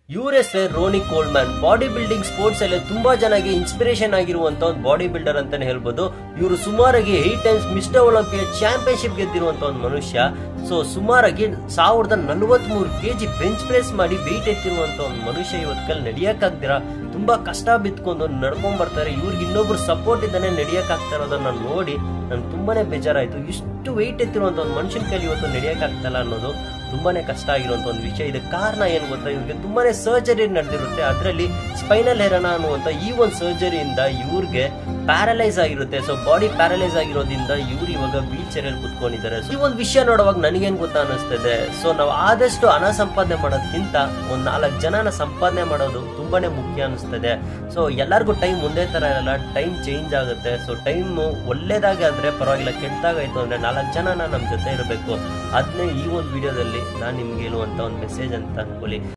ಇವ್ರ ಹೆಸರೇ Ronnie Coleman body building sports ಅಲ್ಲಿ ತುಂಬಾ ಜನಗೆ ಇನ್ಸ್ಪಿರೇಷನ್ ಆಗಿರುವಂತ ಒಂದು ಬಾಡಿ ಬಿಲ್ಡರ್ ಅಂತಾನೆ ಹೇಳ್ಬೋದು ಇವರು ಸುಮಾರಾಗಿ eight times mister Olympia championship ಗೆದ್ದಿರುವಂತ ಒಂದು ಮನುಷ್ಯ ಸೊ ಸುಮಾರಾಗಿ ಸಾವಿರದ ನಲವತ್ತ್ ಮೂರು ಕೆಜಿ ಬೆಂಚ್ ಪ್ರೆಸ್ ಮಾಡಿ ವೆಯ್ಟ್ ಎತ್ತಿರುವಂತ ಒಂದು ಮನುಷ್ಯ ಇವತ್ತು ಕಲ್ ನಡಿಯಕ್ಕಾಗ್ದಿರ ತುಂಬಾ ಕಷ್ಟ ಬಿತ್ಕೊಂಡು ನಡ್ಕೊಂಡ್ ಬರ್ತಾರೆ ಇವ್ರಿಗೆ ಇನ್ನೊಬ್ರು ಸಪೋರ್ಟ್ ಇದ್ದಾನೆ ನಡಿಯಕ್ ಆಗ್ತಾ ಇರೋದನ್ನ ನೋಡಿ ನನ್ಗೆ ತುಂಬಾನೇ ಬೇಜಾರಾಯ್ತು ಇಷ್ಟು ವೆಯ್ಟ್ ಎತ್ತಿರುವಂತ ಒಂದು ಮನುಷ್ಯನ ಕೈಲಿ ಇವತ್ತು ನಡಿಯಕ್ ಆಗ್ತಲ್ಲ ಅನ್ನೋದು ತುಂಬಾನೇ ಕಷ್ಟ ಆಗಿರುವಂತ ಒಂದು ವಿಷಯ ಇದಕ್ಕೆ ಕಾರಣ ಏನು ಗೊತ್ತಾ ಇವ್ರಿಗೆ ತುಂಬಾನೇ ಸರ್ಜರಿ ನಡೆದಿರುತ್ತೆ ಅದರಲ್ಲಿ ಸ್ಪೈನಲ್ ಹೆರನ ಅನ್ನುವಂತ ಈ ಒಂದು ಸರ್ಜರಿಯಿಂದ ಇವ್ರಿಗೆ ಪ್ಯಾರಲೈಸ್ ಆಗಿರುತ್ತೆ ಸೊ ಬಾಡಿ ಪ್ಯಾರಲೈಸ್ ಆಗಿರೋದ್ರಿಂದ ಇವ್ರು ಇವಾಗ ವೀಲ್ ಚೇರ್ ಅಲ್ಲಿ ಕುತ್ಕೊಂಡಿದ್ದಾರೆ So, ಈ ಒಂದು ವಿಷಯ ನೋಡುವಾಗ ನನಗೇನ್ ಗೊತ್ತಾ ಅನಿಸ್ತದೆ ಸೊ ನಾವು ಆದಷ್ಟು ಹಣ ಸಂಪಾದನೆ ಮಾಡೋದಕ್ಕಿಂತ ಒಂದ್ ನಾಲ್ಕು ಜನನ ಸಂಪಾದನೆ ಮಾಡೋದು ತುಂಬಾನೇ ಮುಖ್ಯ ಅನಿಸ್ತದೆ ಸೊ ಎಲ್ಲರಿಗೂ ಟೈಮ್ ಒಂದೇ ತರ ಇರಲ್ಲ ಟೈಮ್ ಚೇಂಜ್ ಆಗುತ್ತೆ ಸೊ ಟೈಮ್ ಒಳ್ಳೇದಾಗಿ ಆದ್ರೆ ಪರವಾಗಿಲ್ಲ ಕೆಟ್ಟದಾಗಾಯ್ತು ಅಂದ್ರೆ ನಾಲ್ಕು ಜನನ ನಮ್ ಜೊತೆ ಇರಬೇಕು ಅದನ್ನೇ ಈ ಒಂದು ವಿಡಿಯೋದಲ್ಲಿ ನಾನು ನಿಮ್ಗೆ ಹೇಳುವಂತ ಒಂದು ಮೆಸೇಜ್ ಅಂತ ಅನ್ಕೊಳ್ಳಿ